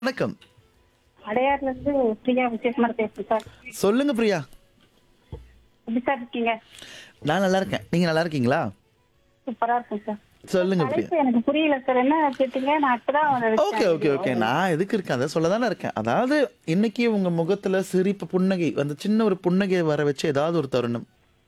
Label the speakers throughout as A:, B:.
A: வணக்கம்
B: அடையார்ல இருந்து பிரியா விஜயகுமார் பேசுறேன் சார்
A: சொல்லுங்க பிரியா
B: எப்படி சார் இருக்கீங்க
A: நான் நல்லா இருக்கேன் நீங்க நல்லா இருக்கீங்களா
B: சூப்பரா இருக்கும் சார்
A: சொல்லுங்க பிரியா
B: தலைப்பு எனக்கு புரியல சார் என்ன கேட்டீங்க நான் இப்பதான் வச்சேன்.
A: ஓகே ஓகே ஓகே நான் எதுக்கு இருக்கேன் அதை சொல்ல தானே இருக்கேன் அதாவது இன்னைக்கு உங்க முகத்துல சிரிப்பு புன்னகை அந்த சின்ன ஒரு புன்னகையை வர வச்சு ஏதாவது ஒரு தருணம்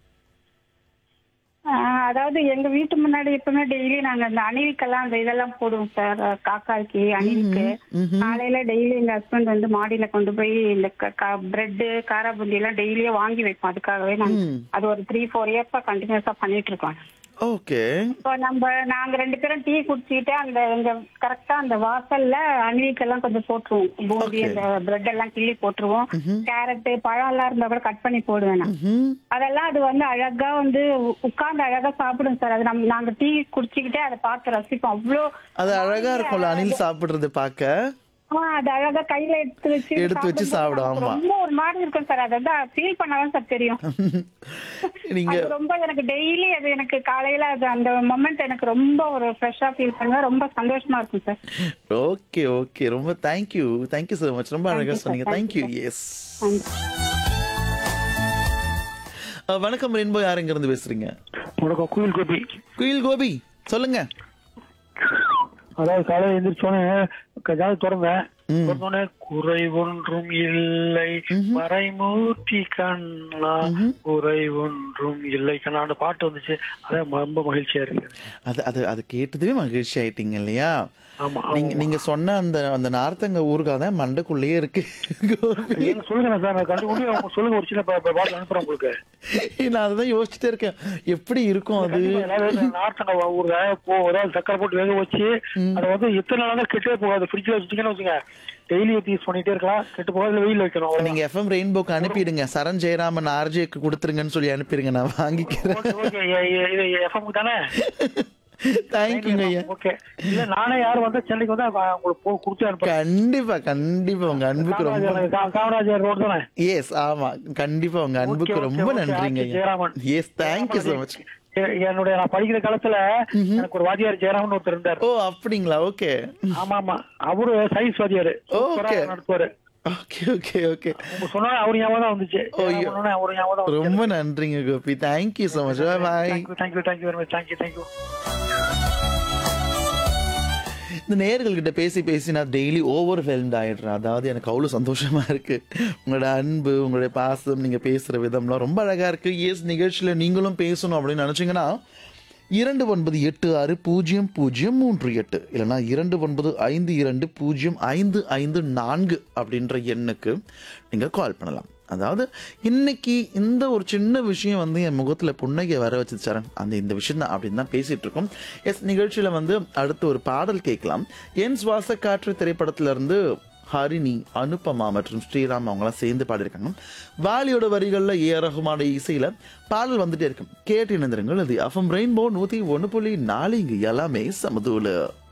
B: ஆஹ், அதாவது எங்க வீட்டு முன்னாடி எப்பவுமே டெய்லி நாங்க அந்த அணிலுக்கெல்லாம் அந்த இதெல்லாம் போடுவோம் சார் காக்காய்க்கு அணிலுக்கு காலையில டெய்லி எங்க ஹஸ்பண்ட் வந்து மாடியில கொண்டு போய் இந்த பிரெட் காரா பூந்தி எல்லாம் டெய்லியே வாங்கி வைப்போம் அதுக்காகவே நாங்க
A: ம்.
B: அது ஒரு த்ரீ ஃபோர் இயர்ஸா கண்டினியூஸா பண்ணிட்டு இருக்கோம்
A: ஓகே
B: இப்போ நம்ம நாங்க ரெண்டு பேரும் டீ குடிச்சிட்டு அந்த எங்க கரெக்டா அந்த வாசல்ல அணிலுக்கெல்லாம் கொஞ்சம் போட்டுருவோம் பூந்தி
A: Okay.
B: அந்த பிரெட் எல்லாம் கிள்ளி போட்டுருவோம் கேரட் பழம் எல்லாம் இருந்தா கூட கட் பண்ணி போடுவேன் நான்
A: ம்ஹும்.
B: அதெல்லாம் அது வந்து அழகா வந்து உட்கார்ந்து அழகா சாப்பிடும் சார் அது நம்ம நாங்க டீ குடிச்சுக்கிட்டே அதை பார்த்து ரசிப்போம் அவ்வளோ
A: அது அழகா இருக்கும்ல அணில் சாப்பிடுறது பார்க்க
B: ஆ, அது அழகா கையில எடுத்து வச்சு
A: எடுத்து வச்சு
B: சாப்பிடும்போது
A: சாப்பிடும்,
B: நமக்கு
A: ஆமா.
B: ரொம்ப ஒரு மாதிரி இருக்கும் சார் அதை தான் ஃபீல் பண்ணாதான் சார் தெரியும்
A: நீங்க
B: அது ரொம்ப எனக்கு டெய்லி அது எனக்கு காலையில அது அந்த மொமெண்ட் எனக்கு ரொம்ப ஒரு ஃப்ரெஷ்ஷா ஃபீல் பண்ணுவேன் ரொம்ப சந்தோஷமா இருக்கும் சார்
A: ஓகே ஓகே ரொம்ப தேங்க்யூ தேங்க்யூ so மச் ரொம்ப அழகா
B: you, sir.
A: சொன்னீங்க
B: Thank
A: thank you
B: you,
A: yes
B: Thank
A: வணக்கம் ரெயின்போ யார் எங்க இருந்து பேசுறீங்க
C: வணக்கம் குயில் கோபி
A: குயில் கோபி சொல்லுங்க
C: அதாவது காலையில் எந்திரிச்சோன்னே ஏதாவது திறந்தேன்
A: ம்.
C: திறந்தோடனே குறை ஒன்றும் இல்லை மறைமூர்த்தி கண்ணா குறை ஒன்றும் இல்லை கண்ணா அந்த பாட்டு வந்துச்சு அதான் ரொம்ப மகிழ்ச்சியா இருக்கு
A: அது அது அது கேட்டதுவே மகிழ்ச்சி ஆயிட்டீங்க இல்லையா
C: ஆமா
A: நீங்க நீங்க சொன்ன அந்த அந்த நார்த்தங்க ஊருக்கா தான் மண்டைக்குள்ளேயே இருக்கு கோபி.
C: நீங்க சொல்லுங்க சார் நான் கண்டுபிடி அவங்க சொல்லுங்க ஒரு சின்ன பா- பா- பாட்டு அனுப்புறேன் உங்களுக்கு
A: நான் அதுதான் யோசிச்சுட்டே இருக்கேன் எப்படி இருக்கும் அது
C: கண்டிப்பா எல்லாரும் நார்த்தங்க ஊர்ல போ ஏதாவது சக்கரை போட்டு வேக வச்சு அதை வந்து எத்தனை நாளாக கெட்டே போகாது ஃப்ரிட்ஜ்ல வச்சுட்டீங்கன்னு வச்சுங்க டெய்லி யூஸ் பண்ணிட்டே இருக்கலாம் கெட்டு போகாது இல்ல வெயில் வைக்கணும் அவ்வளவுதான்.
A: நீங்க எஃப்எம் ரெயின்போக்கு அனுப்பிடுங்க சரண் ஜெயராமன் ஆர்ஜேக்கு கொடுத்துருங்கன்னு சொல்லி அனுப்பிடுங்க நான் வாங்கிக்கிறேன்
C: ஓகே ஓகே இ- இ- இது எஃப்எம் தானே
A: தேங்க்யூங்க ஐயா
C: ஓகே இல்ல நானே யாரும் வந்து சென்னைக்கு வந்து வா- உங்களுக்கு போ- கொடுத்து அனுப்புறேன்
A: கண்டிப்பா கண்டிப்பா உங்க அன்புக்கு ரொம்ப
C: காமராஜர் கா- காமராஜர் ரோடு தானே
A: எஸ் ஆமா கண்டிப்பா உங்க அன்புக்கு
C: ஓகே,
A: ரொம்ப
C: ஓகே,
A: நன்றிங்க
C: ஆச்சி Jayaraman.
A: Yes thank you so much
C: எ- என்னுடைய நான் படிக்கிற காலத்துல எனக்கு ஒரு வாத்தியார் ஜெயராமன் ஒருத்தர் இருந்தார்
A: ஓ அப்படிங்களா ஓகே
C: ஆமா ஆமா அவரு சயின்ஸ் வாத்தியார்
A: ஓகே.
C: நடத்துவாரு
A: ஓகே ஓகே ஓகே
C: உங்க சொன்னா அவரு ஞாபகம் தான் வந்துச்சு
A: ஐயோ.
C: ஜெயராமன் அவரு ஞாபகம் தான் வந்துச்சு
A: ரொம்ப நன்றிங்க Gopi thank you so much bye
C: thank you thank you thank you very much thank you thank you
A: இந்த நேயர்கள் கிட்ட பேசி பேசி நான் டெய்லி ஓவர் வெல்ம்ட் ஆயிடுறேன் அதாவது எனக்கு அவ்வளோ சந்தோஷமா இருக்கு உங்களோட அன்பு உங்களுடைய பாசம் நீங்க பேசுற விதம்லாம் ரொம்ப அழகா இருக்கு எஸ் நிகழ்ச்சியில நீங்களும் பேசணும் அப்படின்னு நினைச்சீங்கன்னா இரண்டு ஒன்பது எட்டு ஆறு பூஜ்ஜியம் பூஜ்ஜியம் மூன்று எட்டு இல்லைன்னா இரண்டு ஒன்பது ஐந்து இரண்டு பூஜ்ஜியம் ஐந்து ஐந்து நான்கு அப்படின்ற எண்ணுக்கு நீங்கள் கால் பண்ணலாம் அதாவது இன்னைக்கு இந்த ஒரு சின்ன விஷயம் வந்து என் முகத்தில் புன்னகை வர வச்சு சரண் அந்த இந்த விஷயம் தான் அப்படின்னு தான் பேசிட்டு இருக்கோம் எஸ் நிகழ்ச்சியில் வந்து அடுத்து ஒரு பாடல் கேட்கலாம் என் சுவாச காற்று திரைப்படத்துல இருந்து ஹரிணி அனுபமா மற்றும் ஸ்ரீராம் அவங்களாம் சேர்ந்து பாடியிருக்காங்க வாலியோட வரிகளில் ஏ ஆர் ரஹ்மானோட இசையில் பாடல் வந்துட்டே இருக்கும் கேட்டு இணைந்திருங்கள் அது அஃபம் ரெயின்போ நூற்றி ஒன்று புள்ளி நாலு இங்கே எல்லாமே சமதூல